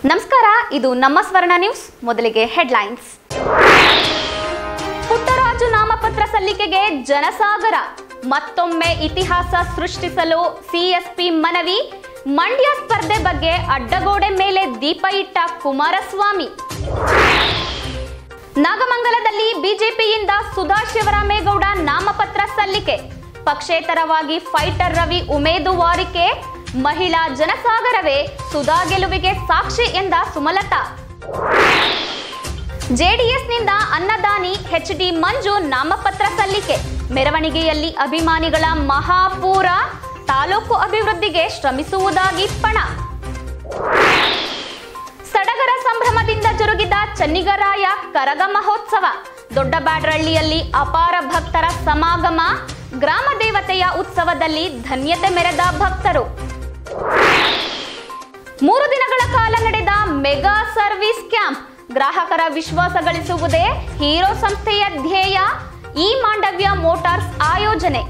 ನಮಸ್ಕಾರ ಇದು ನಮ್ಮ ಸ್ವರ್ಣ ನ್ಯೂಸ್ ಮೊದಲಿಗೆ ಹೆಡ್ಲೈನ್ಸ್ ಪುಟ್ಟರಾಜು ನಾಮಪತ್ರ ಸಲ್ಲಿಕೆಗೆ ಜನಸಾಗರ ಮತ್ತೊಮ್ಮೆ ಇತಿಹಾಸ ಸೃಷ್ಟಿಸಲು ಸಿಎಸ್ಪಿ ಮನವಿ ಮಂಡ್ಯ ಸ್ಪರ್ಧೆ ಬಗ್ಗೆ ಅಡ್ಡಗೋಡೆ ಮೇಲೆ ದೀಪ ಇಟ್ಟ ಕುಮಾರಸ್ವಾಮಿ ನಾಗಮಂಗಲದಲ್ಲಿ ಬಿಜೆಪಿಯಿಂದ ಸುಧಾ ಶಿವರಾಮೇಗೌಡ ನಾಮಪತ್ರ ಸಲ್ಲಿಕೆ ಪಕ್ಷೇತರವಾಗಿ ಫೈಟರ್ ರವಿ ಉಮೇದುವಾರಿಕೆ ಮಹಿಳಾ ಜನಸಾಗರವೇ ಸುಧಾ ಗೆಲುವಿಗೆ ಸಾಕ್ಷಿ ಎಂದ ಸುಮಲತಾ ಜೆಡಿಎಸ್ನಿಂದ ಅನ್ನದಾನಿ ಎಚ್ ಡಿ ಮಂಜು ನಾಮಪತ್ರ ಸಲ್ಲಿಕೆ ಮೆರವಣಿಗೆಯಲ್ಲಿ ಅಭಿಮಾನಿಗಳ ಮಹಾಪೂರ ತಾಲೂಕು ಅಭಿವೃದ್ಧಿಗೆ ಶ್ರಮಿಸುವುದಾಗಿ ಪಣ ಸಡಗರ ಸಂಭ್ರಮದಿಂದ ಜರುಗಿದ ಚನ್ನಿಗರಾಯ ಕರಗ ಮಹೋತ್ಸವ ದೊಡ್ಡಬ್ಯಾಡ್ರಳ್ಳಿಯಲ್ಲಿ ಅಪಾರ ಭಕ್ತರ ಸಮಾಗಮ ಗ್ರಾಮ ದೇವತೆಯ ಉತ್ಸವದಲ್ಲಿ ಧನ್ಯತೆ ಮೆರೆದ ಭಕ್ತರು ಮೂರು ದಿನಗಳ ಕಾಲ ನಡೆದ ಮೆಗಾ ಸರ್ವಿಸ್ ಕ್ಯಾಂಪ್ ಗ್ರಾಹಕರ ವಿಶ್ವಾಸ ಗಳಿಸುವುದೇ ಹೀರೋ ಸಂಸ್ಥೆಯ ಧ್ಯೇಯ ಈ ಮಾಂಡವ್ಯ ಮೋಟಾರ್ಸ್ ಆಯೋಜನೆ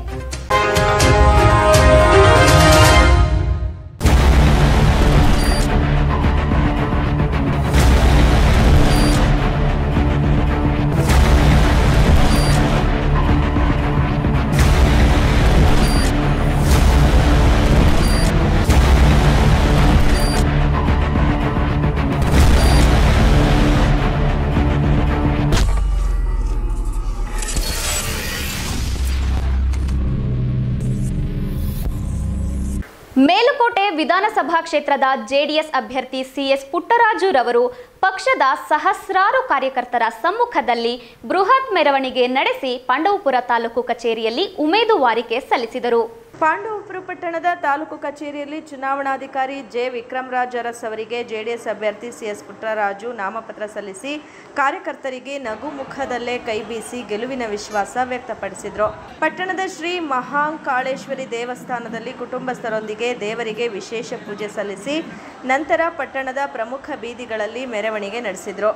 ಮೇಲುಕೋಟೆ ವಿಧಾನಸಭಾ ಕ್ಷೇತ್ರದ ಜೆಡಿಎಸ್ ಅಭ್ಯರ್ಥಿ ಸಿಎಸ್ ಪುಟ್ಟರಾಜು ರವರು ಪಕ್ಷದ ಸಹಸ್ರಾರು ಕಾರ್ಯಕರ್ತರ ಸಮ್ಮುಖದಲ್ಲಿ ಬೃಹತ್ ಮೆರವಣಿಗೆ ನಡೆಸಿ ಪಾಂಡವಪುರ ತಾಲೂಕು ಕಚೇರಿಯಲ್ಲಿ ಉಮೇದುವಾರಿಕೆ ಸಲ್ಲಿಸಿದರು ಪಾಂಡವಪುರ ಪಟ್ಟಣದ ತಾಲೂಕು ಕಚೇರಿಯಲ್ಲಿ ಚುನಾವಣಾಧಿಕಾರಿ ಜೆ ವಿಕ್ರಮರಾಜ್ ಅರಸ್ ಅವರಿಗೆ ಜೆಡಿಎಸ್ ಅಭ್ಯರ್ಥಿ ಸಿಎಸ್ ಪುಟ್ಟರಾಜು ನಾಮಪತ್ರ ಸಲ್ಲಿಸಿ ಕಾರ್ಯಕರ್ತರಿಗೆ ನಗು ಮುಖದಲ್ಲೇ ಕೈ ಬೀಸಿ ಗೆಲುವಿನ ವಿಶ್ವಾಸ ವ್ಯಕ್ತಪಡಿಸಿದರು ಪಟ್ಟಣದ ಶ್ರೀ ಮಹಾಂಕಾಳೇಶ್ವರಿ ದೇವಸ್ಥಾನದಲ್ಲಿ ಕುಟುಂಬಸ್ಥರೊಂದಿಗೆ ದೇವರಿಗೆ ವಿಶೇಷ ಪೂಜೆ ಸಲ್ಲಿಸಿ ನಂತರ ಪಟ್ಟಣದ ಪ್ರಮುಖ ಬೀದಿಗಳಲ್ಲಿ ಮೆರವಣಿಗೆ ನಡೆಸಿದರು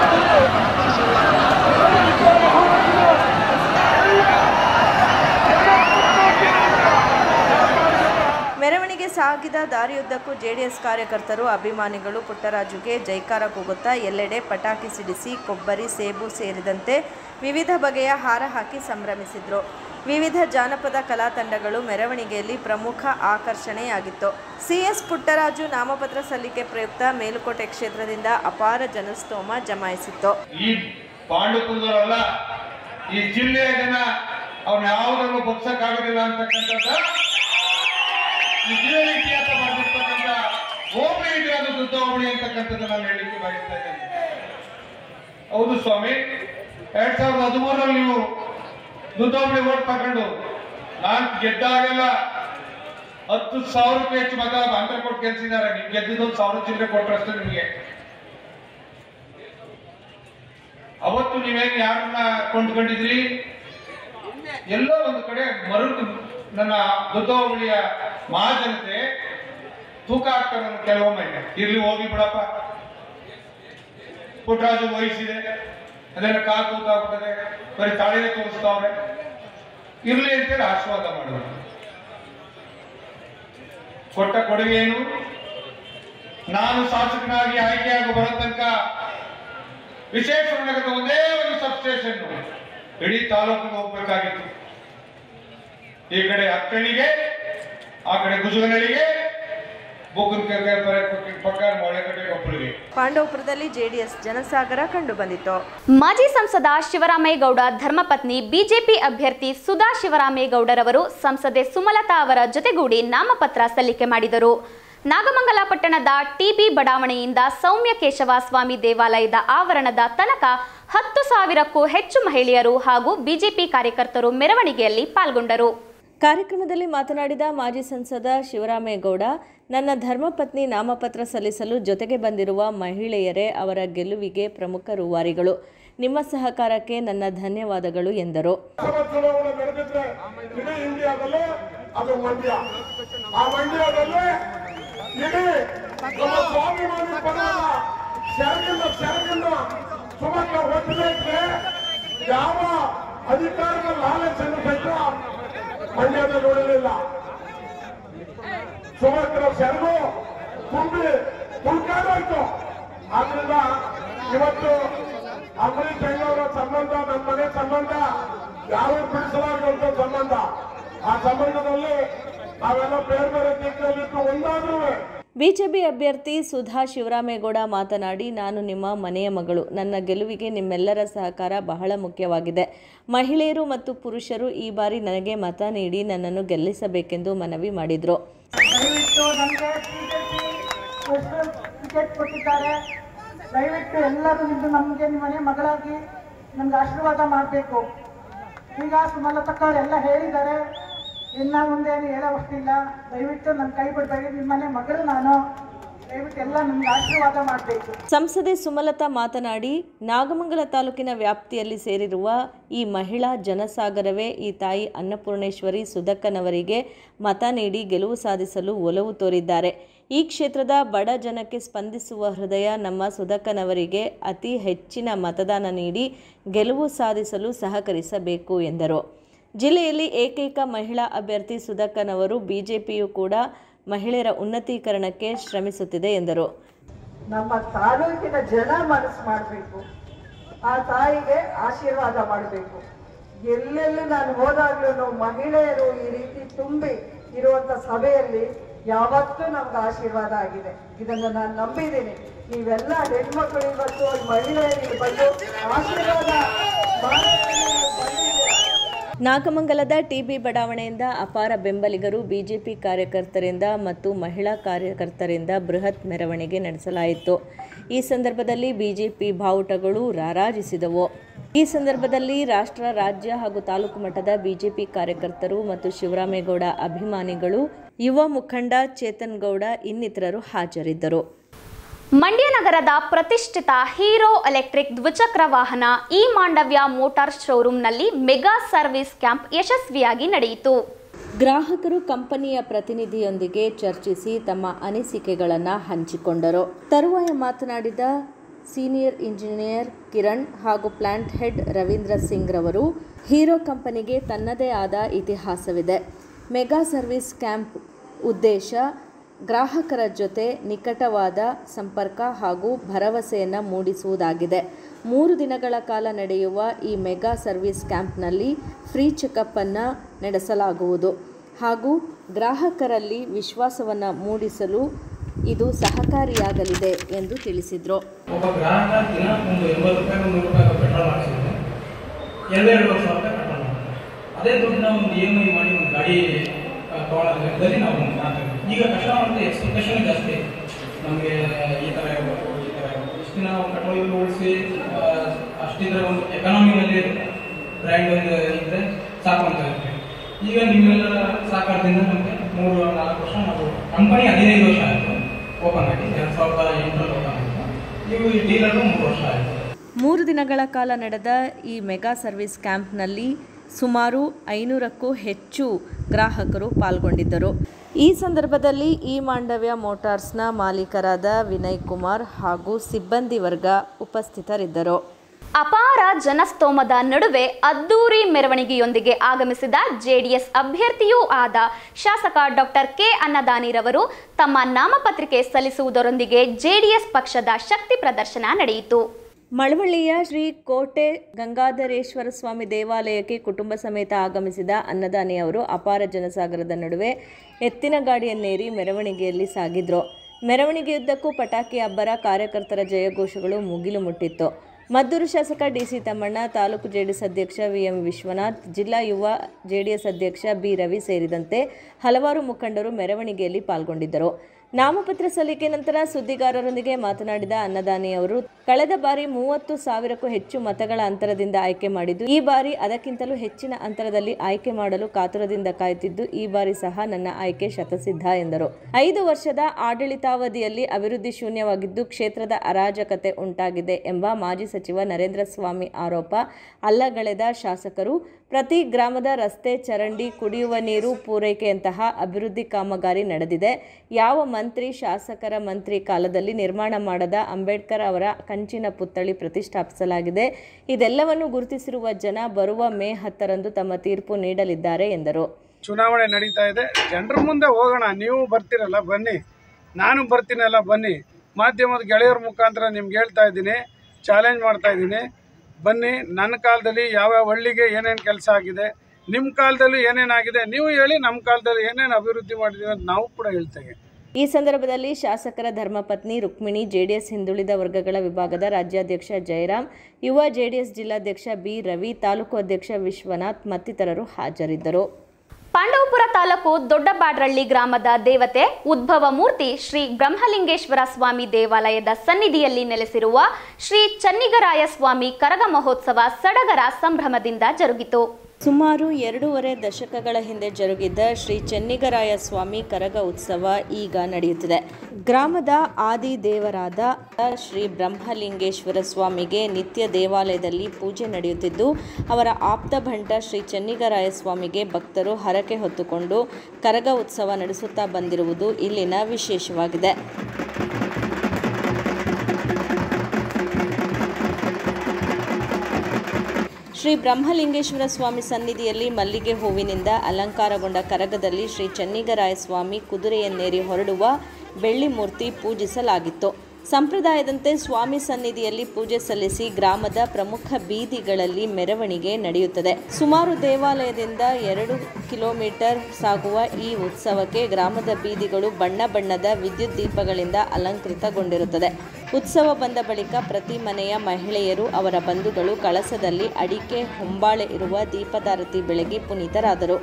ಮೆರವಣಿಗೆ ಸಾಗಿದ ದಾರಿಯುದ್ದಕ್ಕೂ ಜೆಡಿಎಸ್ ಕಾರ್ಯಕರ್ತರು ಅಭಿಮಾನಿಗಳು ಪುಟ್ಟರಾಜುಗೆ ಜೈಕಾರ ಕೂಗುತ್ತಾ ಎಲ್ಲೆಡೆ ಪಟಾಕಿ ಸಿಡಿಸಿ ಕೊಬ್ಬರಿ ಸೇಬು ಸೇರಿದಂತೆ ವಿವಿಧ ಬಗೆಯ ಹಾರ ಹಾಕಿ ಸಂಭ್ರಮಿಸಿದ್ರು ವಿವಿಧ ಜಾನಪದ ಕಲಾ ತಂಡಗಳು ಮೆರವಣಿಗೆಯಲ್ಲಿ ಪ್ರಮುಖ ಆಕರ್ಷಣೆಯಾಗಿತ್ತು ಸಿಎಸ್ ಪುಟ್ಟರಾಜು ನಾಮಪತ್ರ ಸಲ್ಲಿಕೆ ಪ್ರಯುಕ್ತ ಮೇಲುಕೋಟೆ ಕ್ಷೇತ್ರದಿಂದ ಅಪಾರ ಜನಸ್ತೋಮ ಜಮಾಯಿಸಿತ್ತು ಈ ಪಾಂಡುಪುರದವರಲ್ಲ ಈ ಜಿಲ್ಲೆಯ ಜನ ಅವ್ನ ಯಾವುದನ್ನು ಬಗ್ಸಕ್ಕಾಗೋದಿಲ್ಲ ಅಂತಕ್ಕಂಥದ್ದ ಈ ಜಿಲ್ಲೆಯ ಇತಿಹಾಸ ಬರೆದಿರ್ತಕ್ಕಂಥ ಹೋಬಳಿ ಇದೆ ಅದು ದುಡ್ಡ ಹೋಬಳಿ ಅಂತಕ್ಕಂಥದ್ದು ನಾನು ಹೇಳಲಿಕ್ಕೆ ಬಯಸ್ತಾ ಇದ್ದೇನೆ ಹೌದು ಸ್ವಾಮಿ ಎರಡ್ ಸಾವಿರದ ಹದಿಮೂರರಲ್ಲಿ ನೀವು ದುಡ್ಡ ಹೋಬಳಿ ಓಟ್ ತಗೊಂಡು ನಾನು ಗೆದ್ದಾಗೆಲ್ಲ ಹತ್ತು ಸಾವಿರಕ್ಕೂ ಹೆಚ್ಚು ಮತ ಅಂತರ ಕೊಟ್ಟು ಗೆಲ್ಸಿದ್ದಾರೆ ನೀವು ಗೆದ್ದಿದ್ದೊಂದು ಸಾವಿರ ಚಿಲ್ಲರೆ ಕೊಟ್ಟರಷ್ಟೇ ನಿಮಗೆ ಅವತ್ತು ನೀವೇನು ಯಾರನ್ನ ಕೊಂಡ್ಕೊಂಡಿದ್ರಿ ಎಲ್ಲೋ ಒಂದು ಕಡೆ ಮರುಳು ನನ್ನ ದೊಡ್ಡವಳಿಯ ಮಹಾಜನತೆ ತೂಕ ಹಾಕ್ತಾರೆ ನನ್ನ ಕೆಲವೊಮ್ಮೆ ಇರ್ಲಿ ಹೋಗಿ ಬಿಡಪ್ಪ ಪುಟ್ಟರಾಜು ವಹಿಸಿದೆ ಅದೆಲ್ಲ ಕಾಲು ತೂಕ ಆಗ್ಬಿಟ್ಟದೆ ಬರೀ ತಾಳಿನೇ ತೋರಿಸ್ತಾವ್ರೆ ಇರ್ಲಿ ಅಂತೇಳಿ ಆಶೀರ್ವಾದ ಮಾಡಿದ್ರು ಕೊಟ್ಟ ಕೊಡುಗೆ ಏನು ನಾನು ಶಾಸಕನಾಗಿ ಆಯ್ಕೆಯಾಗಿ ಬರೋ ತನಕ ವಿಶೇಷ ನಗರದ ಒಂದೇ ಒಂದು ಸಬ್ ಸ್ಟೇಷನ್ ಇಡೀ ತಾಲೂಕಿಗೆ ಹೋಗ್ಬೇಕಾಗಿತ್ತು ಈ ಕಡೆ ಹತ್ತಣಿಗೆ ಆ ಕಡೆ ಗುಜುಗನಳಿಗೆ ಬೊಗ್ಗನ ಪಕ್ಕ ಮೊಳೆಕಟ್ಟೆ ಕೊಪ್ಪಳಿಗೆ ಪಾಂಡವಪುರದಲ್ಲಿ ಜೆಡಿಎಸ್ ಜನಸಾಗರ ಕಂಡುಬಂದಿತು ಮಾಜಿ ಸಂಸದ ಶಿವರಾಮೇಗೌಡ ಧರ್ಮಪತ್ನಿ ಬಿಜೆಪಿ ಅಭ್ಯರ್ಥಿ ಸುಧಾ ಶಿವರಾಮೇಗೌಡರವರು ಸಂಸದೆ ಸುಮಲತಾ ಅವರ ಜೊತೆಗೂಡಿ ನಾಮಪತ್ರ ಸಲ್ಲಿಕೆ ಮಾಡಿದರು ನಾಗಮಂಗಲ ಪಟ್ಟಣದ ಟಿಬಿ ಬಡಾವಣೆಯಿಂದ ಸೌಮ್ಯ ಕೇಶವ ಸ್ವಾಮಿ ದೇವಾಲಯದ ಆವರಣದ ತನಕ ಹತ್ತು ಸಾವಿರಕ್ಕೂ ಹೆಚ್ಚು ಮಹಿಳೆಯರು ಹಾಗೂ ಬಿಜೆಪಿ ಕಾರ್ಯಕರ್ತರು ಮೆರವಣಿಗೆಯಲ್ಲಿ ಪಾಲ್ಗೊಂಡರು ಕಾರ್ಯಕ್ರಮದಲ್ಲಿ ಮಾತನಾಡಿದ ಮಾಜಿ ಸಂಸದ ಶಿವರಾಮೇಗೌಡ ನನ್ನ ಧರ್ಮಪತ್ನಿ ನಾಮಪತ್ರ ಸಲ್ಲಿಸಲು ಜೊತೆಗೆ ಬಂದಿರುವ ಮಹಿಳೆಯರೇ ಅವರ ಗೆಲುವಿಗೆ ಪ್ರಮುಖ ರೂವಾರಿಗಳು ನಿಮ್ಮ ಸಹಕಾರಕ್ಕೆ ನನ್ನ ಧನ್ಯವಾದಗಳು ಎಂದರು ಲೋಕಸಭಾ ಚುನಾವಣೆ ನಡೆದಿದ್ರೆ ಇಡೀ ಇಂಡಿಯಾದಲ್ಲೇ ಅದು ಮಂಡ್ಯ ಆ ಮಂಡ್ಯದಲ್ಲಿ ಇಡೀ ನಮ್ಮ ಸ್ವಾಭಿಮಾನಿ ಪದದ ಸೆರಗಿನ ಸೆರಗಿನ ಸುಮಕ್ಕ ಒತ್ತಡಕ್ಕೆ ಯಾವ ಅಧಿಕಾರದ ಲಾಲಚನ್ನು ಸಹಿತ ಮಂಡ್ಯದ ನೋಡಲಿಲ್ಲ ಸುಮತ್ರ ಸೆರಗು ತುಂಬಿ ತುಳ್ಕಾಡೋಯ್ತು ಆದ್ರಿಂದ ಇವತ್ತು ಅಂಬರೀಷ್ ಅಯ್ಯವರ ಸಂಬಂಧ ನಮ್ಮ ಮನೆ ಸಂಬಂಧ ಯಾವ ಬಿಡಿಸಲಾಗುವಂತ ಸಂಬಂಧ ಆ ಸಂಬಂಧದಲ್ಲಿ ನಾವೆಲ್ಲ ಬೇರೆ ಬೇರೆ ದಿಕ್ಕಲ್ಲಿಟ್ಟು ಒಂದಾದ್ರೂ ಬಿಜೆಪಿ ಅಭ್ಯರ್ಥಿ ಸುಧಾ ಶಿವರಾಮೇಗೌಡ ಮಾತನಾಡಿ ನಾನು ನಿಮ್ಮ ಮನೆಯ ಮಗಳು ನನ್ನ ಗೆಲುವಿಗೆ ನಿಮ್ಮೆಲ್ಲರ ಸಹಕಾರ ಬಹಳ ಮುಖ್ಯವಾಗಿದೆ ಮಹಿಳೆಯರು ಮತ್ತು ಪುರುಷರು ಈ ಬಾರಿ ನನಗೆ ಮತ ನೀಡಿ ನನ್ನನ್ನು ಗೆಲ್ಲಿಸಬೇಕೆಂದು ಮನವಿ ಮಾಡಿದರು ದಯವಿಟ್ಟು ನನಗೆ ಎಷ್ಟು ಟಿಕೆಟ್ ಕೊಟ್ಟಿದ್ದಾರೆ ದಯವಿಟ್ಟು ಎಲ್ಲರೂ ನಿಂತು ನಮಗೆ ನಿಮ್ಮನೆ ಮಗಳಾಗಿ ನಮ್ಗೆ ಆಶೀರ್ವಾದ ಮಾಡಬೇಕು ಈಗ ಸುಮಲತಕ್ಕ ಎಲ್ಲ ಹೇಳಿದ್ದಾರೆ ಇನ್ನು ಮುಂದೆ ಏನು ಹೇಳೋ ಅಷ್ಟಿಲ್ಲ ದಯವಿಟ್ಟು ನನ್ನ ಕೈ ಬಿಡಬೇಡಿ ನಿಮ್ಮನೆ ಮಗಳು ನಾನು ದಯವಿಟ್ಟು ಎಲ್ಲ ನಮ್ಗೆ ಆಶೀರ್ವಾದ ಮಾಡಬೇಕು ಸಂಸದೆ ಸುಮಲತಾ ಮಾತನಾಡಿ ನಾಗಮಂಗಲ ತಾಲೂಕಿನ ವ್ಯಾಪ್ತಿಯಲ್ಲಿ ಸೇರಿರುವ ಈ ಮಹಿಳಾ ಜನಸಾಗರವೇ ಈ ತಾಯಿ ಅನ್ನಪೂರ್ಣೇಶ್ವರಿ ಸುಧಕ್ಕನವರಿಗೆ ಮತ ನೀಡಿ ಗೆಲುವು ಸಾಧಿಸಲು ಒಲವು ತೋರಿದ್ದಾರೆ ಈ ಕ್ಷೇತ್ರದ ಬಡ ಜನಕ್ಕೆ ಸ್ಪಂದಿಸುವ ಹೃದಯ ನಮ್ಮ ಸುಧಕ್ಕನವರಿಗೆ ಅತಿ ಹೆಚ್ಚಿನ ಮತದಾನ ನೀಡಿ ಗೆಲುವು ಸಾಧಿಸಲು ಸಹಕರಿಸಬೇಕು ಎಂದರು ಜಿಲ್ಲೆಯಲ್ಲಿ ಏಕೈಕ ಮಹಿಳಾ ಅಭ್ಯರ್ಥಿ ಸುಧಕ್ಕನವರು ಬಿಜೆಪಿಯು ಕೂಡ ಮಹಿಳೆಯರ ಉನ್ನತೀಕರಣಕ್ಕೆ ಶ್ರಮಿಸುತ್ತಿದೆ ಎಂದರು ನಮ್ಮ ತಾಲೂಕಿನ ಜನ ಮನಸ್ಸು ಮಾಡಬೇಕು ಆ ತಾಯಿಗೆ ಆಶೀರ್ವಾದ ಮಾಡಬೇಕು ಎಲ್ಲೆಲ್ಲಿ ನಾನು ಹೋದಾಗ್ಲೂ ಮಹಿಳೆಯರು ಈ ರೀತಿ ತುಂಬಿ ಇರುವಂತ ಸಭೆಯಲ್ಲಿ ಯಾವತ್ತೂ ನಮ್ಗೆ ಆಶೀರ್ವಾದ ಆಗಿದೆ ಇದನ್ನು ನಾನು ನಂಬಿದ್ದೀನಿ ನೀವೆಲ್ಲ ಹೆಣ್ಮಕ್ಳು ಇವತ್ತು ಮಹಿಳೆಯರಿಗೆ ಬಂದು ಆಶೀರ್ವಾದ ಮಾಡೋದಕ್ಕೆ ನೀವು ಬಂದಿದ್ದೀರಾ. ನಾಗಮಂಗಲದ ಟಿಬಿ ಬಡಾವಣೆಯಿಂದ ಅಪಾರ ಬೆಂಬಲಿಗರು ಬಿಜೆಪಿ ಕಾರ್ಯಕರ್ತರಿಂದ ಮತ್ತು ಮಹಿಳಾ ಕಾರ್ಯಕರ್ತರಿಂದ ಬೃಹತ್ ಮೆರವಣಿಗೆ ನಡೆಸಲಾಯಿತು ಈ ಸಂದರ್ಭದಲ್ಲಿ ಬಿಜೆಪಿ ಬಾವುಟಗಳು ರಾರಾಜಿಸಿದವು ಈ ಸಂದರ್ಭದಲ್ಲಿ ರಾಷ್ಟ್ರ ರಾಜ್ಯ ಹಾಗೂ ತಾಲೂಕು ಮಟ್ಟದ ಬಿಜೆಪಿ ಕಾರ್ಯಕರ್ತರು ಮತ್ತು ಶಿವರಾಮೇಗೌಡ ಅಭಿಮಾನಿಗಳು ಯುವ ಮುಖಂಡ ಚೇತನ್ ಗೌಡ ಇನ್ನಿತರರು ಹಾಜರಿದ್ದರು ಮಂಡ್ಯ ನಗರದ ಪ್ರತಿಷ್ಠಿತ ಹೀರೋ ಎಲೆಕ್ಟ್ರಿಕ್ ದ್ವಿಚಕ್ರ ವಾಹನ ಇ ಮಾಂಡವ್ಯ ಮೋಟಾರ್ ಶೋರೂಮ್ನಲ್ಲಿ ಮೆಗಾ ಸರ್ವಿಸ್ ಕ್ಯಾಂಪ್ ಯಶಸ್ವಿಯಾಗಿ ನಡೆಯಿತು ಗ್ರಾಹಕರು ಕಂಪನಿಯ ಪ್ರತಿನಿಧಿಯೊಂದಿಗೆ ಚರ್ಚಿಸಿ ತಮ್ಮ ಅನಿಸಿಕೆಗಳನ್ನು ಹಂಚಿಕೊಂಡರು ತರುವಾಯ ಮಾತನಾಡಿದ ಸೀನಿಯರ್ ಇಂಜಿನಿಯರ್ ಕಿರಣ್ ಹಾಗೂ ಪ್ಲಾಂಟ್ ಹೆಡ್ ರವೀಂದ್ರ ಸಿಂಗ್ ರವರು ಹೀರೋ ಕಂಪನಿಗೆ ತನ್ನದೇ ಆದ ಇತಿಹಾಸವಿದೆ ಮೆಗಾ ಸರ್ವಿಸ್ ಕ್ಯಾಂಪ್ ಉದ್ದೇಶ ಗ್ರಾಹಕರ ಜೊತೆ ನಿಕಟವಾದ ಸಂಪರ್ಕ ಹಾಗೂ ಭರವಸೆಯನ್ನು ಮೂಡಿಸುವುದಾಗಿದೆ ಮೂರು ದಿನಗಳ ಕಾಲ ನಡೆಯುವ ಈ ಮೆಗಾ ಸರ್ವಿಸ್ ಕ್ಯಾಂಪ್ನಲ್ಲಿ ಫ್ರೀ ಚೆಕಪ್ಪನ್ನು ನಡೆಸಲಾಗುವುದು ಹಾಗೂ ಗ್ರಾಹಕರಲ್ಲಿ ವಿಶ್ವಾಸವನ್ನು ಮೂಡಿಸಲು ಇದು ಸಹಕಾರಿಯಾಗಲಿದೆ ಎಂದು ತಿಳಿಸಿದರು ಒಬ್ಬ ಗ್ರಾಹಕ ದಿನ ಒಂದು ಎಂಬತ್ತು ರೂಪಾಯಿ ಒಂದು ನೂರು ರೂಪಾಯಿ ಪೆಟ್ರೋಲ್ ಹಾಕ್ಸಿದ್ರೆ ಎರಡೆರಡು ಸಾವಿರ ರೂಪಾಯಿ ಪೆಟ್ರೋಲ್ ಮಾಡ್ತಾರೆ ಅದೇ ದುಡ್ಡನ್ನ ಒಂದು ಇ ಎಮ್ ಐ ಮಾಡಿ ಒಂದು ಗಾಡಿ ತಗೊಳ್ಳೋ ಲೆಕ್ಕದಲ್ಲಿ ನಾವು ಮಾಡ್ತೀವಿ ಈಗ ಕಸ್ಟಮರ್ ಎಕ್ಸ್ಪೆಕ್ಟೇಷನ್ ಜಾಸ್ತಿ ನಮಗೆ ಈ ಥರ ಇರಬೇಕು ಈ ಥರ ಇರಬೇಕು ಇಷ್ಟು ದಿನ ನಾವು ಪೆಟ್ರೋಲ್ ಯೂಸ್ ಓಡಿಸಿ ಅಷ್ಟಿದ್ರೆ ಒಂದು ಎಕನಾಮಿನಲ್ಲಿ ಬ್ರ್ಯಾಂಡ್ ಒಂದು ಇದ್ರೆ ಸಾಕು ಅಂತ ಇರ್ತೀವಿ ಈಗ ನಿಮ್ಮೆಲ್ಲರ ಸಹಕಾರದಿಂದ ನಮಗೆ ಮೂರು ನಾಲ್ಕು ವರ್ಷ ನಾವು ಕಂಪನಿ ಹದಿನೈದು ವರ್ಷ ಆಯಿತು ಓಪನ್ ಆಗಿ ಎರಡು ಸಾವಿರದ ಎಂಟರಲ್ಲಿ ಓಪನ್ ಆಯಿತು ಇವು ಈ ಡೀಲರು ಮೂರು ವರ್ಷ ಆಯಿತು ಮೂರು ದಿನಗಳ ಕಾಲ ನಡೆದ ಈ ಮೆಗಾ ಸರ್ವಿಸ್ ಕ್ಯಾಂಪ್ನಲ್ಲಿ ಸುಮಾರು ಐನೂರಕ್ಕೂ ಹೆಚ್ಚು ಗ್ರಾಹಕರು ಪಾಲ್ಗೊಂಡಿದ್ದರು ಈ ಸಂದರ್ಭದಲ್ಲಿ ಈ ಮಾಂಡವ್ಯ ಮೋಟಾರ್ಸ್ನ ಮಾಲೀಕರಾದ ವಿನಯ್ ಕುಮಾರ್ ಹಾಗೂ ಸಿಬ್ಬಂದಿ ವರ್ಗ ಉಪಸ್ಥಿತರಿದ್ದರು ಅಪಾರ ಜನಸ್ತೋಮದ ನಡುವೆ ಅದ್ದೂರಿ ಮೆರವಣಿಗೆಯೊಂದಿಗೆ ಆಗಮಿಸಿದ ಜೆಡಿಎಸ್ ಅಭ್ಯರ್ಥಿಯೂ ಆದ ಶಾಸಕ ಡಾಕ್ಟರ್ ಕೆ ಅನ್ನದಾನಿರವರು ತಮ್ಮ ನಾಮಪತ್ರಿಕೆ ಸಲ್ಲಿಸುವುದರೊಂದಿಗೆ ಜೆಡಿಎಸ್ ಪಕ್ಷದ ಶಕ್ತಿ ಪ್ರದರ್ಶನ ನಡೆಯಿತು ಮಳವಳ್ಳಿಯ ಶ್ರೀ ಕೋಟೆ ಗಂಗಾಧರೇಶ್ವರ ಸ್ವಾಮಿ ದೇವಾಲಯಕ್ಕೆ ಕುಟುಂಬ ಸಮೇತ ಆಗಮಿಸಿದ ಅನ್ನದಾನಿ ಅವರು ಅಪಾರ ಜನಸಾಗರದ ನಡುವೆ ಎತ್ತಿನ ಗಾಡಿಯನ್ನೇರಿ ಮೆರವಣಿಗೆಯಲ್ಲಿ ಸಾಗಿದ್ರು ಮೆರವಣಿಗೆಯುದ್ದಕ್ಕೂ ಪಟಾಕಿ ಅಬ್ಬರ ಕಾರ್ಯಕರ್ತರ ಜಯಘೋಷಗಳು ಮುಗಿಲು ಮುಟ್ಟಿತ್ತು ಮದ್ದೂರು ಶಾಸಕ ಡಿಸಿ ತಮ್ಮಣ್ಣ ತಾಲೂಕು ಜೆಡಿಎಸ್ ಅಧ್ಯಕ್ಷ ವಿಎಂ ವಿಶ್ವನಾಥ್ ಜಿಲ್ಲಾ ಯುವ ಜೆಡಿಎಸ್ ಅಧ್ಯಕ್ಷ ಬಿ ರವಿ ಸೇರಿದಂತೆ ಹಲವಾರು ಮುಖಂಡರು ಮೆರವಣಿಗೆಯಲ್ಲಿ ಪಾಲ್ಗೊಂಡಿದ್ದರು ನಾಮಪತ್ರ ಸಲ್ಲಿಕೆ ನಂತರ ಸುದ್ದಿಗಾರರೊಂದಿಗೆ ಮಾತನಾಡಿದ ಅನ್ನದಾನಿ ಅವರು ಕಳೆದ ಬಾರಿ ಮೂವತ್ತು ಸಾವಿರಕ್ಕೂ ಹೆಚ್ಚು ಮತಗಳ ಅಂತರದಿಂದ ಆಯ್ಕೆ ಮಾಡಿದ್ದು ಈ ಬಾರಿ ಅದಕ್ಕಿಂತಲೂ ಹೆಚ್ಚಿನ ಅಂತರದಲ್ಲಿ ಆಯ್ಕೆ ಮಾಡಲು ಕಾತುರದಿಂದ ಕಾಯುತ್ತಿದ್ದು ಈ ಬಾರಿ ಸಹ ನನ್ನ ಆಯ್ಕೆ ಶತಸಿದ್ಧ ಎಂದರು ಐದು ವರ್ಷದ ಆಡಳಿತಾವಧಿಯಲ್ಲಿ ಅಭಿವೃದ್ಧಿ ಶೂನ್ಯವಾಗಿದ್ದು ಕ್ಷೇತ್ರದ ಅರಾಜಕತೆ ಉಂಟಾಗಿದೆ ಎಂಬ ಮಾಜಿ ಸಚಿವ ನರೇಂದ್ರ ಸ್ವಾಮಿ ಆರೋಪ ಅಲ್ಲಗಳೆದ ಶಾಸಕರು ಪ್ರತಿ ಗ್ರಾಮದ ರಸ್ತೆ ಚರಂಡಿ ಕುಡಿಯುವ ನೀರು ಪೂರೈಕೆಯಂತಹ ಅಭಿವೃದ್ಧಿ ಕಾಮಗಾರಿ ನಡೆದಿದೆ ಯಾವ ಮಂತ್ರಿ ಶಾಸಕರ ಮಂತ್ರಿ ಕಾಲದಲ್ಲಿ ನಿರ್ಮಾಣ ಮಾಡದ ಅಂಬೇಡ್ಕರ್ ಅವರ ಕಂಚಿನ ಪುತ್ಥಳಿ ಪ್ರತಿಷ್ಠಾಪಿಸಲಾಗಿದೆ ಇದೆಲ್ಲವನ್ನು ಗುರುತಿಸಿರುವ ಜನ ಬರುವ ಮೇ ಹತ್ತರಂದು ತಮ್ಮ ತೀರ್ಪು ನೀಡಲಿದ್ದಾರೆ ಎಂದರು ಚುನಾವಣೆ ನಡೀತಾ ಇದೆ ಜನರ ಮುಂದೆ ಹೋಗೋಣ ನೀವು ಬರ್ತೀರಲ್ಲ ಬನ್ನಿ ನಾನು ಬರ್ತೀನಲ್ಲ ಬನ್ನಿ ಮಾಧ್ಯಮದ ಗೆಳೆಯರ ಮುಖಾಂತರ ನಿಮ್ಗೆ ಹೇಳ್ತಾ ಇದ್ದೀನಿ ಚಾಲೆಂಜ್ ಮಾಡ್ತಾ ಇದ್ದೀನಿ ಬನ್ನಿ ನನ್ನ ಕಾಲದಲ್ಲಿ ಯಾವ್ಯಾವ ಹಳ್ಳಿಗೆ ಏನೇನು ಕೆಲಸ ಆಗಿದೆ ನಿಮ್ಮ ಕಾಲದಲ್ಲಿ ಏನೇನಾಗಿದೆ ನೀವು ಹೇಳಿ ನಮ್ಮ ಕಾಲದಲ್ಲಿ ಏನೇನು ಅಭಿವೃದ್ಧಿ ಮಾಡಿದ್ದೀವಿ ಅಂತ ನಾವು ಕೂಡ ಹೇಳ್ತೇವೆ ಈ ಸಂದರ್ಭದಲ್ಲಿ ಶಾಸಕರ ಧರ್ಮಪತ್ನಿ ರುಕ್ಮಿಣಿ ಜೆಡಿಎಸ್ ಹಿಂದುಳಿದ ವರ್ಗಗಳ ವಿಭಾಗದ ರಾಜ್ಯಾಧ್ಯಕ್ಷ ಜಯರಾಮ್ ಯುವ ಜೆಡಿಎಸ್ ಜಿಲ್ಲಾಧ್ಯಕ್ಷ ಬಿ ರವಿ ತಾಲೂಕು ಅಧ್ಯಕ್ಷ ವಿಶ್ವನಾಥ್ ಮತ್ತಿತರರು ಹಾಜರಿದ್ದರು ಪಾಂಡವಪುರ ತಾಲೂಕು ದೊಡ್ಡಬಾಡ್ರಳ್ಳಿ ಗ್ರಾಮದ ದೇವತೆ ಉದ್ಭವ ಮೂರ್ತಿ ಶ್ರೀ ಬ್ರಹ್ಮಲಿಂಗೇಶ್ವರ ಸ್ವಾಮಿ ದೇವಾಲಯದ ಸನ್ನಿಧಿಯಲ್ಲಿ ನೆಲೆಸಿರುವ ಶ್ರೀ ಚನ್ನಿಗರಾಯ ಸ್ವಾಮಿ ಕರಗ ಮಹೋತ್ಸವ ಸಡಗರ ಸಂಭ್ರಮದಿಂದ ಜರುಗಿತು ಸುಮಾರು ಎರಡೂವರೆ ದಶಕಗಳ ಹಿಂದೆ ಜರುಗಿದ್ದ ಶ್ರೀ ಚೆನ್ನಿಗರಾಯ ಸ್ವಾಮಿ ಕರಗ ಉತ್ಸವ ಈಗ ನಡೆಯುತ್ತಿದೆ ಗ್ರಾಮದ ಆದಿ ದೇವರಾದ ಶ್ರೀ ಬ್ರಹ್ಮಲಿಂಗೇಶ್ವರ ಸ್ವಾಮಿಗೆ ನಿತ್ಯ ದೇವಾಲಯದಲ್ಲಿ ಪೂಜೆ ನಡೆಯುತ್ತಿದ್ದು ಅವರ ಆಪ್ತ ಭಂಟ ಶ್ರೀ ಚೆನ್ನಿಗರಾಯ ಸ್ವಾಮಿಗೆ ಭಕ್ತರು ಹರಕೆ ಹೊತ್ತುಕೊಂಡು ಕರಗ ಉತ್ಸವ ನಡೆಸುತ್ತಾ ಬಂದಿರುವುದು ಇಲ್ಲಿನ ವಿಶೇಷವಾಗಿದೆ ಶ್ರೀ ಬ್ರಹ್ಮಲಿಂಗೇಶ್ವರ ಸ್ವಾಮಿ ಸನ್ನಿಧಿಯಲ್ಲಿ ಮಲ್ಲಿಗೆ ಹೂವಿನಿಂದ ಅಲಂಕಾರಗೊಂಡ ಕರಗದಲ್ಲಿ ಶ್ರೀ ಚನ್ನಿಗರಾಯ ಸ್ವಾಮಿ ಕುದುರೆಯನ್ನೇರಿ ಹೊರಡುವ ಬೆಳ್ಳಿ ಮೂರ್ತಿ ಪೂಜಿಸಲಾಗಿತ್ತು ಸಂಪ್ರದಾಯದಂತೆ ಸ್ವಾಮಿ ಸನ್ನಿಧಿಯಲ್ಲಿ ಪೂಜೆ ಸಲ್ಲಿಸಿ ಗ್ರಾಮದ ಪ್ರಮುಖ ಬೀದಿಗಳಲ್ಲಿ ಮೆರವಣಿಗೆ ನಡೆಯುತ್ತದೆ ಸುಮಾರು ದೇವಾಲಯದಿಂದ ಎರಡು ಕಿಲೋಮೀಟರ್ ಸಾಗುವ ಈ ಉತ್ಸವಕ್ಕೆ ಗ್ರಾಮದ ಬೀದಿಗಳು ಬಣ್ಣ ಬಣ್ಣದ ವಿದ್ಯುತ್ ದೀಪಗಳಿಂದ ಅಲಂಕೃತಗೊಂಡಿರುತ್ತದೆ ಉತ್ಸವ ಬಂದ ಬಳಿಕ ಪ್ರತಿ ಮನೆಯ ಮಹಿಳೆಯರು ಅವರ ಬಂಧುಗಳು ಕಳಸದಲ್ಲಿ ಅಡಿಕೆ ಹೊಂಬಾಳೆ ಇರುವ ದೀಪದಾರತಿ ಬೆಳಗಿ ಪುನೀತರಾದರು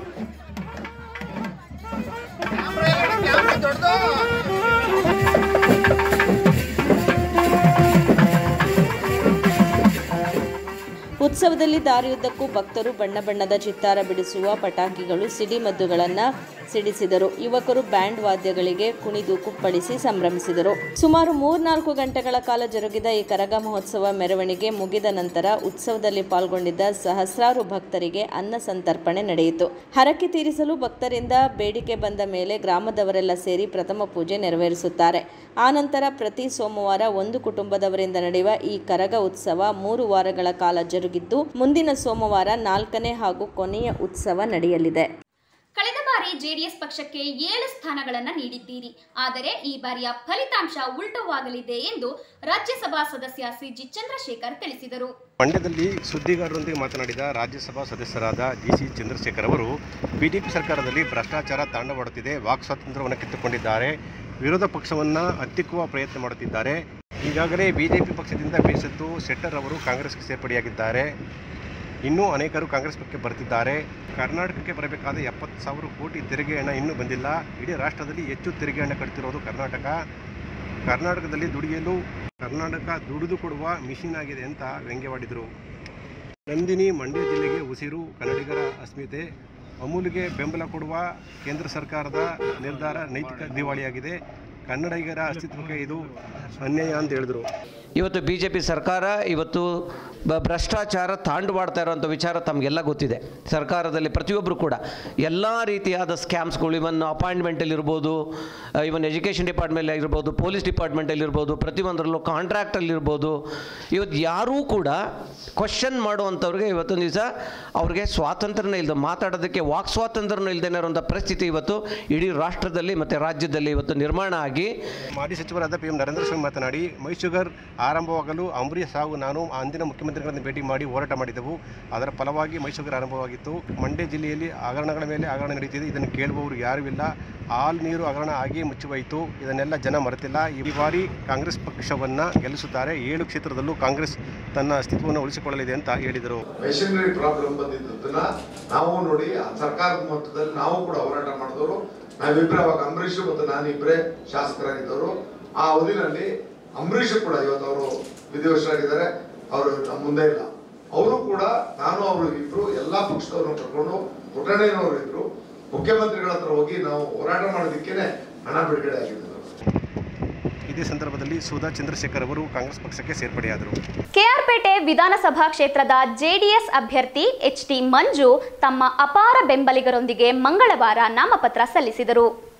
ಉತ್ಸವದಲ್ಲಿ ದಾರಿಯುದ್ದಕ್ಕೂ ಭಕ್ತರು ಬಣ್ಣ ಬಣ್ಣದ ಚಿತ್ತಾರ ಬಿಡಿಸುವ ಪಟಾಕಿಗಳು ಸಿಡಿಮದ್ದುಗಳನ್ನು ಸಿಡಿಸಿದರು ಯುವಕರು ಬ್ಯಾಂಡ್ ವಾದ್ಯಗಳಿಗೆ ಕುಣಿದು ಕುಪ್ಪಳಿಸಿ ಸಂಭ್ರಮಿಸಿದರು ಸುಮಾರು ಮೂರ್ನಾಲ್ಕು ಗಂಟೆಗಳ ಕಾಲ ಜರುಗಿದ ಈ ಕರಗ ಮಹೋತ್ಸವ ಮೆರವಣಿಗೆ ಮುಗಿದ ನಂತರ ಉತ್ಸವದಲ್ಲಿ ಪಾಲ್ಗೊಂಡಿದ್ದ ಸಹಸ್ರಾರು ಭಕ್ತರಿಗೆ ಅನ್ನ ಸಂತರ್ಪಣೆ ನಡೆಯಿತು ಹರಕೆ ತೀರಿಸಲು ಭಕ್ತರಿಂದ ಬೇಡಿಕೆ ಬಂದ ಮೇಲೆ ಗ್ರಾಮದವರೆಲ್ಲ ಸೇರಿ ಪ್ರಥಮ ಪೂಜೆ ನೆರವೇರಿಸುತ್ತಾರೆ ಆನಂತರ ಪ್ರತಿ ಸೋಮವಾರ ಒಂದು ಕುಟುಂಬದವರಿಂದ ನಡೆಯುವ ಈ ಕರಗ ಉತ್ಸವ ಮೂರು ವಾರಗಳ ಕಾಲ ಜರುಗಿದ್ದು ಮುಂದಿನ ಸೋಮವಾರ ನಾಲ್ಕನೇ ಹಾಗೂ ಕೊನೆಯ ಉತ್ಸವ ನಡೆಯಲಿದೆ ಕಳೆದ ಬಾರಿ ಜೆಡಿಎಸ್ ಪಕ್ಷಕ್ಕೆ ಏಳು ಸ್ಥಾನಗಳನ್ನು ನೀಡಿದ್ದೀರಿ ಆದರೆ ಈ ಬಾರಿಯ ಫಲಿತಾಂಶ ಉಲ್ಟವಾಗಲಿದೆ ಎಂದು ರಾಜ್ಯಸಭಾ ಸದಸ್ಯ ಸಿಜಿ ಚಂದ್ರಶೇಖರ್ ತಿಳಿಸಿದರು ಮಂಡ್ಯದಲ್ಲಿ ಸುದ್ದಿಗಾರರೊಂದಿಗೆ ಮಾತನಾಡಿದ ರಾಜ್ಯಸಭಾ ಸದಸ್ಯರಾದ ಜಿ ಸಿ ಚಂದ್ರಶೇಖರ್ ಅವರು ಬಿಜೆಪಿ ಸರ್ಕಾರದಲ್ಲಿ ಭ್ರಷ್ಟಾಚಾರ ತಾಂಡವಾಡುತ್ತಿದೆ ವಾಕ್ ಸ್ವಾತಂತ್ರ್ಯವನ್ನು ಕಿತ್ತುಕೊಂಡಿದ್ದಾರೆ ವಿರೋಧ ಪಕ್ಷವನ್ನು ಹತ್ತಿಕ್ಕುವ ಪ್ರಯತ್ನ ಮಾಡುತ್ತಿದ್ದಾರೆ ಈಗಾಗಲೇ ಬಿಜೆಪಿ ಪಕ್ಷದಿಂದ ಬೇಸತ್ತು ಶೆಟ್ಟರ್ ಅವರು ಕಾಂಗ್ರೆಸ್ಗೆ ಸೇರ್ಪಡೆಯಾಗಿದ್ದಾರೆ ಇನ್ನೂ ಅನೇಕರು ಕಾಂಗ್ರೆಸ್ ಪಕ್ಷಕ್ಕೆ ಬರ್ತಿದ್ದಾರೆ ಕರ್ನಾಟಕಕ್ಕೆ ಬರಬೇಕಾದ ಎಪ್ಪತ್ತು ಸಾವಿರ ಕೋಟಿ ತೆರಿಗೆ ಹಣ ಇನ್ನೂ ಬಂದಿಲ್ಲ ಇಡೀ ರಾಷ್ಟ್ರದಲ್ಲಿ ಹೆಚ್ಚು ತೆರಿಗೆ ಹಣ ಕಟ್ತಿರೋದು ಕರ್ನಾಟಕ ಕರ್ನಾಟಕದಲ್ಲಿ ದುಡಿಯಲು ಕರ್ನಾಟಕ ದುಡಿದು ಕೊಡುವ ಮಿಷಿನ್ ಆಗಿದೆ ಅಂತ ವ್ಯಂಗ್ಯವಾಡಿದರು ನಂದಿನಿ ಮಂಡ್ಯ ಜಿಲ್ಲೆಗೆ ಉಸಿರು ಕನ್ನಡಿಗರ ಅಸ್ಮಿತೆ ಅಮೂಲ್ಗೆ ಬೆಂಬಲ ಕೊಡುವ ಕೇಂದ್ರ ಸರ್ಕಾರದ ನಿರ್ಧಾರ ನೈತಿಕ ದಿವಾಳಿಯಾಗಿದೆ ಕನ್ನಡಿಗರ ಅಸ್ತಿತ್ವಕ್ಕೆ ಇದು ಅನ್ಯಾಯ ಅಂತ ಹೇಳಿದರು ಇವತ್ತು ಬಿ ಜೆ ಪಿ ಸರ್ಕಾರ ಇವತ್ತು ಬ ಭ್ರಷ್ಟಾಚಾರ ತಾಂಡವಾಡ್ತಾ ಇರೋಂಥ ವಿಚಾರ ತಮಗೆಲ್ಲ ಗೊತ್ತಿದೆ ಸರ್ಕಾರದಲ್ಲಿ ಪ್ರತಿಯೊಬ್ಬರು ಕೂಡ ಎಲ್ಲ ರೀತಿಯಾದ ಸ್ಕ್ಯಾಮ್ಸ್ಗಳು ಇವನ್ ಅಪಾಯಿಂಟ್ಮೆಂಟಲ್ಲಿ ಇರ್ಬೋದು ಇವನ್ ಎಜುಕೇಷನ್ ಡಿಪಾರ್ಟ್ಮೆಂಟ್ ಇರ್ಬೋದು ಪೊಲೀಸ್ ಡಿಪಾರ್ಟ್ಮೆಂಟಲ್ಲಿ ಇರ್ಬೋದು ಪ್ರತಿಯೊಂದರಲ್ಲೂ ಕಾಂಟ್ರಾಕ್ಟಲ್ಲಿ ಇರ್ಬೋದು ಇವತ್ತು ಯಾರೂ ಕೂಡ ಕ್ವಶನ್ ಮಾಡುವಂಥವ್ರಿಗೆ ಇವತ್ತೊಂದು ದಿವಸ ಅವ್ರಿಗೆ ಸ್ವಾತಂತ್ರ್ಯನೇ ಇಲ್ಲದೆ ಮಾತಾಡೋದಕ್ಕೆ ವಾಕ್ ಸ್ವಾತಂತ್ರ್ಯನೂ ಇಲ್ಲದೇ ಇರೋಂಥ ಪರಿಸ್ಥಿತಿ ಇವತ್ತು ಇಡೀ ರಾಷ್ಟ್ರದಲ್ಲಿ ಮತ್ತು ರಾಜ್ಯದಲ್ಲಿ ಇವತ್ತು ನಿರ್ಮಾಣ ಆಗಿ ಮಾಜಿ ಸಚಿವರಾದ ಪಿ ಎಂ ನರೇಂದ್ರ ಸ್ವಾಮಿ ಮಾತನಾಡಿ ಮೈಶುಗರ್ ಆರಂಭವಾಗಲು ಅಂಬರೀಷ್ ಹಾಗೂ ನಾನು ಅಂದಿನ ಮುಖ್ಯಮಂತ್ರಿಗಳನ್ನು ಭೇಟಿ ಮಾಡಿ ಹೋರಾಟ ಮಾಡಿದೆವು ಅದರ ಫಲವಾಗಿ ಮೈಶುಗರ್ ಆರಂಭವಾಗಿತ್ತು ಮಂಡ್ಯ ಜಿಲ್ಲೆಯಲ್ಲಿ ಹಗರಣಗಳ ಮೇಲೆ ಹಗರಣ ನಡೀತಿದೆ ಇದನ್ನು ಕೇಳುವವರು ಯಾರೂ ಇಲ್ಲ ಹಾಲು ನೀರು ಹಗರಣ ಆಗಿ ಮುಚ್ಚುವಾಯಿತು ಇದನ್ನೆಲ್ಲ ಜನ ಮರೆತಿಲ್ಲ ಈ ಬಾರಿ ಕಾಂಗ್ರೆಸ್ ಪಕ್ಷವನ್ನು ಗೆಲ್ಲಿಸುತ್ತಾರೆ ಏಳು ಕ್ಷೇತ್ರದಲ್ಲೂ ಕಾಂಗ್ರೆಸ್ ತನ್ನ ಅಸ್ತಿತ್ವವನ್ನು ಉಳಿಸಿಕೊಳ್ಳಲಿದೆ ಅಂತ ಹೇಳಿದರು ಮೆಷಿನರಿ ಪ್ರಾಬ್ಲಮ್ ಬಂದಿದ್ದನ್ನ ನಾವು ನೋಡಿ ಆ ಸರ್ಕಾರದ ಮಟ್ಟದಲ್ಲಿ ನಾವು ಕೂಡ ಹೋರಾಟ ಮಾಡಿದವರು ನಾವಿಬ್ರೆ ಅವಾಗ ಅಂಬರೀಷ್ ಮತ್ತು ನಾನಿಬ್ರೆ ಶಾಸಕರಾಗಿದ್ದವರು ಆ ಅವಧಿನಲ್ಲಿ ಅಂಬರೀಷ್ ಕೂಡ ಇವತ್ತು ಅವರು ವಿಧಿವಶರಾಗಿದ್ದಾರೆ ಅವರು ನಮ್ಮ ಮುಂದೆ ಇಲ್ಲ ಅವರು ಕೂಡ ನಾನು ಅವರು ಇಬ್ರು ಎಲ್ಲಾ ಪಕ್ಷದವ್ರನ್ನ ಕರ್ಕೊಂಡು ಪುಟ್ಟಣ್ಣಯ್ಯನವರು ಇದ್ರು ಮುಖ್ಯಮಂತ್ರಿಗಳ ಹತ್ರ ಹೋಗಿ ನಾವು ಹೋರಾಟ ಮಾಡೋದಕ್ಕೇನೆ ಹಣ ಬಿಡುಗಡೆ ಆಗಿದ್ದು ಇದೇ ಸಂದರ್ಭದಲ್ಲಿ ಸುಧಾ ಚಂದ್ರಶೇಖರ್ ಅವರು ಕಾಂಗ್ರೆಸ್ ಪಕ್ಷಕ್ಕೆ ಸೇರ್ಪಡೆಯಾದರು ಕೆಆರ್ಪೇಟೆ ವಿಧಾನಸಭಾ ಕ್ಷೇತ್ರದ ಜೆಡಿಎಸ್ ಅಭ್ಯರ್ಥಿ ಎಚ್ ಟಿ ಮಂಜು ತಮ್ಮ ಅಪಾರ ಬೆಂಬಲಿಗರೊಂದಿಗೆ ಮಂಗಳವಾರ ನಾಮಪತ್ರ ಸಲ್ಲಿಸಿದರು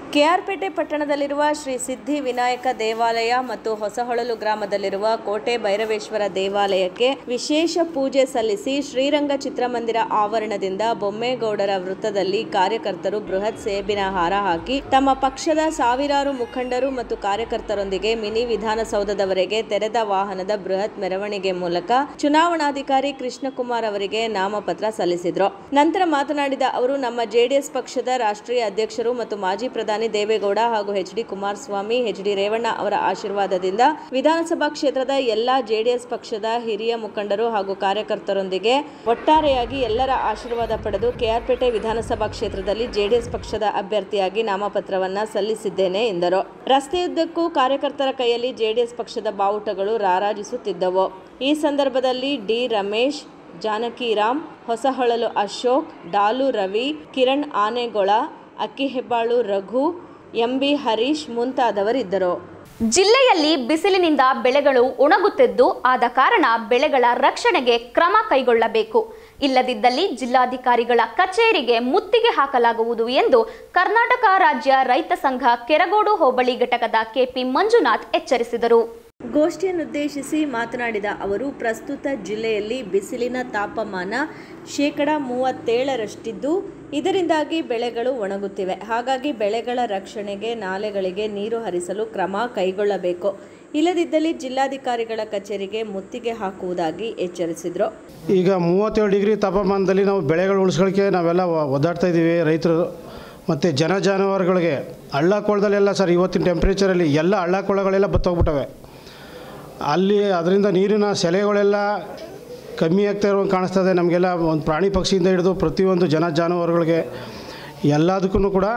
ಕೆಆರ್ಪೇಟೆ ಪಟ್ಟಣದಲ್ಲಿರುವ ಶ್ರೀ ಸಿದ್ಧಿ ವಿನಾಯಕ ದೇವಾಲಯ ಮತ್ತು ಹೊಸಹೊಳಲು ಗ್ರಾಮದಲ್ಲಿರುವ ಕೋಟೆ ಭೈರವೇಶ್ವರ ದೇವಾಲಯಕ್ಕೆ ವಿಶೇಷ ಪೂಜೆ ಸಲ್ಲಿಸಿ ಶ್ರೀರಂಗ ಚಿತ್ರಮಂದಿರ ಆವರಣದಿಂದ ಬೊಮ್ಮೇಗೌಡರ ವೃತ್ತದಲ್ಲಿ ಕಾರ್ಯಕರ್ತರು ಬೃಹತ್ ಸೇಬಿನ ಹಾರ ಹಾಕಿ ತಮ್ಮ ಪಕ್ಷದ ಸಾವಿರಾರು ಮುಖಂಡರು ಮತ್ತು ಕಾರ್ಯಕರ್ತರೊಂದಿಗೆ ಮಿನಿ ವಿಧಾನಸೌಧದವರೆಗೆ ತೆರೆದ ವಾಹನದ ಬೃಹತ್ ಮೆರವಣಿಗೆ ಮೂಲಕ ಚುನಾವಣಾಧಿಕಾರಿ ಕೃಷ್ಣಕುಮಾರ್ ಅವರಿಗೆ ನಾಮಪತ್ರ ಸಲ್ಲಿಸಿದ್ರು ನಂತರ ಮಾತನಾಡಿದ ಅವರು ನಮ್ಮ ಜೆಡಿಎಸ್ ಪಕ್ಷದ ರಾಷ್ಟ್ರೀಯ ಅಧ್ಯಕ್ಷರು ಮತ್ತು ಮಾಜಿ ಪ್ರಧಾನಿ ದೇವೇಗೌಡ ಹಾಗೂ H D Kumaraswamy H D Revanna ಅವರ ಆಶೀರ್ವಾದದಿಂದ ವಿಧಾನಸಭಾ ಕ್ಷೇತ್ರದ ಎಲ್ಲಾ ಜೆಡಿಎಸ್ ಪಕ್ಷದ ಹಿರಿಯ ಮುಖಂಡರು ಹಾಗೂ ಕಾರ್ಯಕರ್ತರೊಂದಿಗೆ ಒಟ್ಟಾರೆಯಾಗಿ ಎಲ್ಲರ ಆಶೀರ್ವಾದ ಪಡೆದು ಕೆಆರ್ಪೇಟೆ ವಿಧಾನಸಭಾ ಕ್ಷೇತ್ರದಲ್ಲಿ ಜೆಡಿಎಸ್ ಪಕ್ಷದ ಅಭ್ಯರ್ಥಿಯಾಗಿ ನಾಮಪತ್ರವನ್ನ ಸಲ್ಲಿಸಿದ್ದೇನೆ ಎಂದರು ರಸ್ತೆಯುದ್ದಕ್ಕೂ ಕಾರ್ಯಕರ್ತರ ಕೈಯಲ್ಲಿ ಜೆಡಿಎಸ್ ಪಕ್ಷದ ಬಾವುಟಗಳು ರಾರಾಜಿಸುತ್ತಿದ್ದವು ಈ ಸಂದರ್ಭದಲ್ಲಿ ಡಿ ರಮೇಶ್ ಜಾನಕಿರಾಮ್ ಹೊಸಹೊಳಲು ಅಶೋಕ್ ಡಾಲು ರವಿ ಕಿರಣ್ ಆನೆಗೊಳ ಅಕ್ಕಿಹೆಬ್ಬಾಳು ರಘು ಎಂಬಿ ಹರೀಶ್ ಮುಂತಾದವರಿದ್ದರು ಜಿಲ್ಲೆಯಲ್ಲಿ ಬಿಸಿಲಿನಿಂದ ಬೆಳೆಗಳು ಒಣಗುತ್ತಿದ್ದು ಆದ ಕಾರಣ ಬೆಳೆಗಳ ರಕ್ಷಣೆಗೆ ಕ್ರಮ ಕೈಗೊಳ್ಳಬೇಕು ಇಲ್ಲದಿದ್ದಲ್ಲಿ ಜಿಲ್ಲಾಧಿಕಾರಿಗಳ ಕಚೇರಿಗೆ ಮುತ್ತಿಗೆ ಹಾಕಲಾಗುವುದು ಎಂದು ಕರ್ನಾಟಕ ರಾಜ್ಯ ರೈತ ಸಂಘ ಕೆರಗೋಡು ಹೋಬಳಿ ಘಟಕದ ಕೆಪಿ ಮಂಜುನಾಥ್ ಎಚ್ಚರಿಸಿದರು ಗೋಷ್ಠಿಯನ್ನುದ್ದೇಶಿಸಿ ಮಾತನಾಡಿದ ಅವರು ಪ್ರಸ್ತುತ ಜಿಲ್ಲೆಯಲ್ಲಿ ಬಿಸಿಲಿನ ತಾಪಮಾನ ಶೇಕಡ ಮೂವತ್ತೇಳರಷ್ಟಿದ್ದು ಇದರಿಂದಾಗಿ ಬೆಳೆಗಳು ಒಣಗುತ್ತಿವೆ ಹಾಗಾಗಿ ಬೆಳೆಗಳ ರಕ್ಷಣೆಗೆ ನಾಲೆಗಳಿಗೆ ನೀರು ಹರಿಸಲು ಕ್ರಮ ಕೈಗೊಳ್ಳಬೇಕು ಇಲ್ಲದಿದ್ದಲ್ಲಿ ಜಿಲ್ಲಾಧಿಕಾರಿಗಳ ಕಚೇರಿಗೆ ಮುತ್ತಿಗೆ ಹಾಕುವುದಾಗಿ ಎಚ್ಚರಿಸಿದರು ಈಗ ಮೂವತ್ತೇಳು ಡಿಗ್ರಿ ತಾಪಮಾನದಲ್ಲಿ ನಾವು ಬೆಳೆಗಳು ಉಳಿಸ್ಕೊಳ್ಳೋಕ್ಕೆ ನಾವೆಲ್ಲ ಒ- ಒದ್ದಾಡ್ತಾ ಇದ್ದೀವಿ ರೈತರು ಮತ್ತು ಜನ ಜಾನುವಾರುಗಳಿಗೆ ಹಳ್ಳ ಕೊಳ್ಳದಲ್ಲೆಲ್ಲ ಸರ್ ಇವತ್ತಿನ ಟೆಂಪ್ರೇಚರಲ್ಲಿ ಎಲ್ಲ ಹಳ್ಳ ಕೊಳ್ಳಗಳೆಲ್ಲ ಬತ್ತೋಗ್ಬಿಟ್ಟವೆ ಅಲ್ಲಿ ಅದರಿಂದ ನೀರಿನ ಸೆಲೆಗಳೆಲ್ಲ ಕಮ್ಮಿ ಆಗ್ತಾ ಇರುವಂಗೆ ಕಾಣಿಸ್ತದೆ ನಮಗೆಲ್ಲ ಒಂದು ಪ್ರಾಣಿ ಪಕ್ಷಿಯಿಂದ ಹಿಡಿದು ಪ್ರತಿಯೊಂದು ಜನ ಜಾನುವಾರುಗಳಿಗೆ ಎಲ್ಲದಕ್ಕೂ ಕೂಡ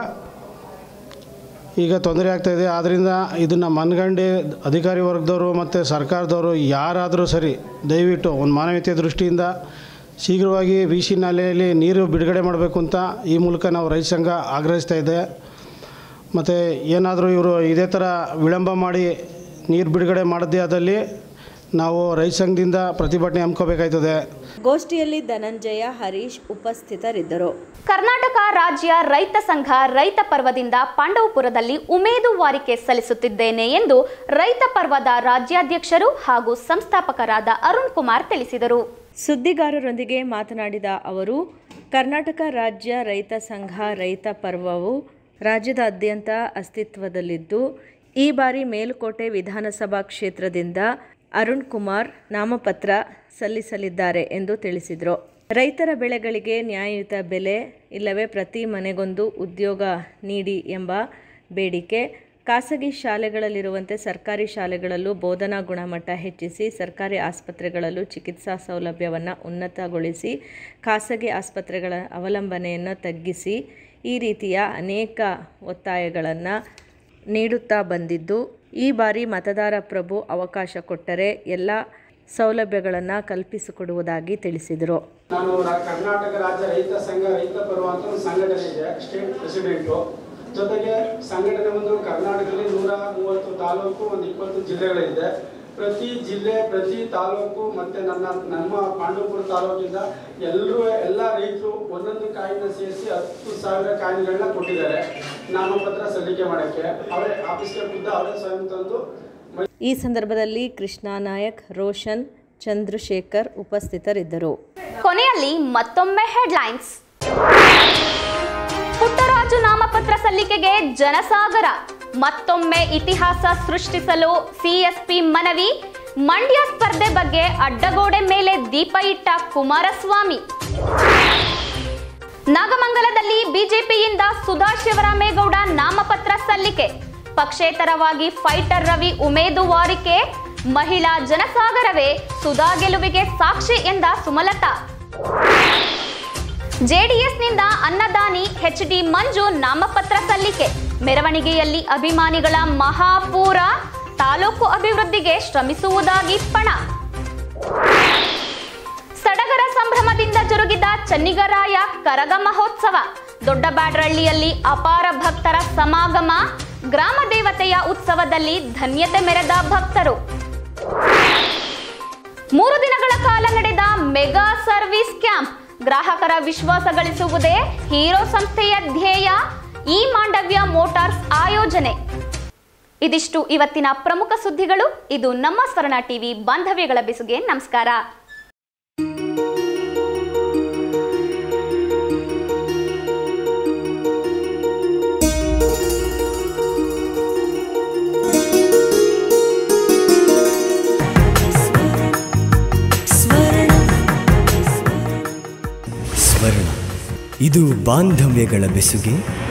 ಈಗ ತೊಂದರೆ ಆಗ್ತಾಯಿದೆ ಆದ್ದರಿಂದ ಇದನ್ನು ಮನಗಂಡು ಅಧಿಕಾರಿ ವರ್ಗದವರು ಮತ್ತು ಸರ್ಕಾರದವರು ಯಾರಾದರೂ ಸರಿ ದಯವಿಟ್ಟು ಒಂದು ಮಾನವೀಯತೆ ದೃಷ್ಟಿಯಿಂದ ಶೀಘ್ರವಾಗಿ ಬೀಸಿ ನಾಲೆಯಲ್ಲಿ ನೀರು ಬಿಡುಗಡೆ ಮಾಡಬೇಕು ಅಂತ ಈ ಮೂಲಕ ನಾವು ರೈತ ಸಂಘ ಆಗ್ರಹಿಸ್ತಾ ಇದೆ ಮತ್ತು ಏನಾದರೂ ಇವರು ಇದೇ ಥರ ವಿಳಂಬ ಮಾಡಿ ನೀರು ಬಿಡುಗಡೆ ಮಾಡದೇ ಆದಲ್ಲಿ ನಾವು ರೈತ ಸಂಘದಿಂದ ಪ್ರತಿಭಟನೆ ಹಮ್ಮಿಕೋಬೇಕಾಯ್ತದೆ ಗೋಷ್ಠಿಯಲ್ಲಿ ಧನಂಜಯ ಹರೀಶ್ ಉಪಸ್ಥಿತರಿದ್ದರು ಕರ್ನಾಟಕ ರಾಜ್ಯ ರೈತ ಸಂಘ ರೈತ ಪರ್ವದಿಂದ ಪಾಂಡವಪುರದಲ್ಲಿ ಉಮೇದುವಾರಿಕೆ ಸಲ್ಲಿಸುತ್ತಿದ್ದೇನೆ ಎಂದು ರೈತ ಪರ್ವದ ರಾಜ್ಯಾಧ್ಯಕ್ಷರು ಹಾಗೂ ಸಂಸ್ಥಾಪಕರಾದ ಅರುಣ್ ಕುಮಾರ್ ತಿಳಿಸಿದರು ಸುದ್ದಿಗಾರರೊಂದಿಗೆ ಮಾತನಾಡಿದ ಅವರು ಕರ್ನಾಟಕ ರಾಜ್ಯ ರೈತ ಸಂಘ ರೈತ ಪರ್ವವು ರಾಜ್ಯದಾದ್ಯಂತ ಅಸ್ತಿತ್ವದಲ್ಲಿದ್ದು ಈ ಬಾರಿ ಮೇಲುಕೋಟೆ ವಿಧಾನಸಭಾ ಕ್ಷೇತ್ರದಿಂದ ಅರುಣ್ ಕುಮಾರ್ ನಾಮಪತ್ರ ಸಲ್ಲಿಸಲಿದ್ದಾರೆ ಎಂದು ತಿಳಿಸಿದರು ರೈತರ ಬೆಳೆಗಳಿಗೆ ನ್ಯಾಯಯುತ ಬೆಲೆ ಇಲ್ಲವೇ ಪ್ರತಿ ಮನೆಗೊಂದು ಉದ್ಯೋಗ ನೀಡಿ ಎಂಬ ಬೇಡಿಕೆ ಖಾಸಗಿ ಶಾಲೆಗಳಲ್ಲಿರುವಂತೆ ಸರ್ಕಾರಿ ಶಾಲೆಗಳಲ್ಲೂ ಬೋಧನಾ ಗುಣಮಟ್ಟ ಹೆಚ್ಚಿಸಿ ಸರ್ಕಾರಿ ಆಸ್ಪತ್ರೆಗಳಲ್ಲೂ ಚಿಕಿತ್ಸಾ ಸೌಲಭ್ಯವನ್ನು ಉನ್ನತಗೊಳಿಸಿ ಖಾಸಗಿ ಆಸ್ಪತ್ರೆಗಳ ಅವಲಂಬನೆಯನ್ನು ತಗ್ಗಿಸಿ ಈ ರೀತಿಯ ಅನೇಕ ಒತ್ತಾಯಗಳನ್ನು ನೀಡುತ್ತಾ ಬಂದಿದ್ದು ಈ ಬಾರಿ ಮತದಾರ ಪ್ರಭು ಅವಕಾಶ ಕೊಟ್ಟರೆ ಎಲ್ಲ ಸೌಲಭ್ಯಗಳನ್ನು ಕಲ್ಪಿಸಿಕೊಡುವುದಾಗಿ ತಿಳಿಸಿದರು ನಾನು ರಾ- ಕರ್ನಾಟಕ ರಾಜ್ಯ ರೈತ ಸಂಘ ರೈತ ಪರ್ವ ಅಂತ ಒಂದು ಸಂಘಟನೆ ಇದೆ ಸ್ಟೇಟ್ ಪ್ರೆಸಿಡೆಂಟು ಜೊತೆಗೆ ಸಂಘಟನೆ ಒಂದು ಕರ್ನಾಟಕದಲ್ಲಿ ನೂರ ಮೂವತ್ತು ತಾಲೂಕು ಒಂದು ಇಪ್ಪತ್ತು ಜಿಲ್ಲೆಗಳಿದೆ ಪ್ರತಿ ಜಿಲ್ಲೆ ಪ್ರತಿ ತಾಲೂಕು ಮತ್ತೆ ನನ್ನ ನಮ್ಮ ಪಾಂಡವಪುರ ತಾಲೂಕಿಂದ ಎಲ್ಲರೂ ಎಲ್ಲ ರೈತರು ಒಂದೊಂದು ಕಾಯಿನ ಸೇರಿಸಿ ಹತ್ತು ಸಾವಿರ ಕಾಯಿನ್ಗಳನ್ನ ಕೊಟ್ಟಿದ್ದಾರೆ ನಾಮಪತ್ರ ಸಲ್ಲಿಕೆ ಮಾಡೋಕ್ಕೆ ಅವರೇ ಆಫೀಸ್ಗೆ ಖುದ್ದು ಅವರೇ ಸ್ವಯಂ ತಂದು ಈ ಸಂದರ್ಭದಲ್ಲಿ ಕೃಷ್ಣಾ ನಾಯಕ್ ರೋಷನ್ ಚಂದ್ರಶೇಖರ್ ಉಪಸ್ಥಿತರಿದ್ದರು ಕೊನೆಯಲ್ಲಿ ಮತ್ತೊಮ್ಮೆ ಹೆಡ್ಲೈನ್ಸ್ ಪುಟ್ಟರಾಜು ನಾಮಪತ್ರ ಸಲ್ಲಿಕೆಗೆ ಜನಸಾಗರ ಮತ್ತೊಮ್ಮೆ ಇತಿಹಾಸ ಸೃಷ್ಟಿಸಲು ಸಿಎಸ್ಪಿ ಮನವಿ ಮಂಡ್ಯ ಸ್ಪರ್ಧೆ ಬಗ್ಗೆ ಅಡ್ಡಗೋಡೆ ಮೇಲೆ ದೀಪ ಇಟ್ಟ ಕುಮಾರಸ್ವಾಮಿ ನಾಗಮಂಗಲದಲ್ಲಿ ಬಿಜೆಪಿಯಿಂದ ಸುಧಾ ಶಿವರಾಮೇಗೌಡ ನಾಮಪತ್ರ ಸಲ್ಲಿಕೆ ಪಕ್ಷೇತರವಾಗಿ ಫೈಟರ್ ರವಿ ಉಮೇದುವಾರಿಕೆ ಮಹಿಳಾ ಜನಸಾಗರವೇ ಸುಧಾ ಗೆಲುವಿಗೆ ಸಾಕ್ಷಿ ಎಂದ ಸುಮಲತಾ ಜೆಡಿಎಸ್ನಿಂದ ಅನ್ನದಾನಿ ಎಚ್ ಡಿ ಮಂಜು ನಾಮಪತ್ರ ಸಲ್ಲಿಕೆ ಮೆರವಣಿಗೆಯಲ್ಲಿ ಅಭಿಮಾನಿಗಳ ಮಹಾಪೂರ ತಾಲೂಕು ಅಭಿವೃದ್ಧಿಗೆ ಶ್ರಮಿಸುವುದಾಗಿ ಪಣ ಸಡಗರ ಸಂಭ್ರಮದಿಂದ ಜರುಗಿದ ಚನ್ನಿಗರಾಯ ಕರಗ ಮಹೋತ್ಸವ ದೊಡ್ಡಬ್ಯಾಡ್ರಳ್ಳಿಯಲ್ಲಿ ಅಪಾರ ಭಕ್ತರ ಸಮಾಗಮ ಗ್ರಾಮ ದೇವತೆಯ ಉತ್ಸವದಲ್ಲಿ ಧನ್ಯತೆ ಮೆರೆದ ಭಕ್ತರು ಮೂರು ದಿನಗಳ ಕಾಲ ನಡೆದ ಮೆಗಾ ಸರ್ವಿಸ್ ಕ್ಯಾಂಪ್ ಗ್ರಾಹಕರ ವಿಶ್ವಾಸ ಗಳಿಸುವುದೇ ಹೀರೋ ಸಂಸ್ಥೆಯ ಧ್ಯೇಯ ಈ ಮಾಂಡವ್ಯ ಮೋಟಾರ್ಸ್ ಆಯೋಜನೆ ಇದಿಷ್ಟು ಇವತ್ತಿನ ಪ್ರಮುಖ ಸುದ್ದಿಗಳು ಇದು ನಮ್ಮ ಸ್ವರ್ಣ ಟಿವಿ ಬಾಂಧವ್ಯಗಳ ಬೆಸುಗೆ ನಮಸ್ಕಾರ ಸ್ವರ್ಣ ಇದು ಬಾಂಧವ್ಯಗಳ ಬೆಸುಗೆ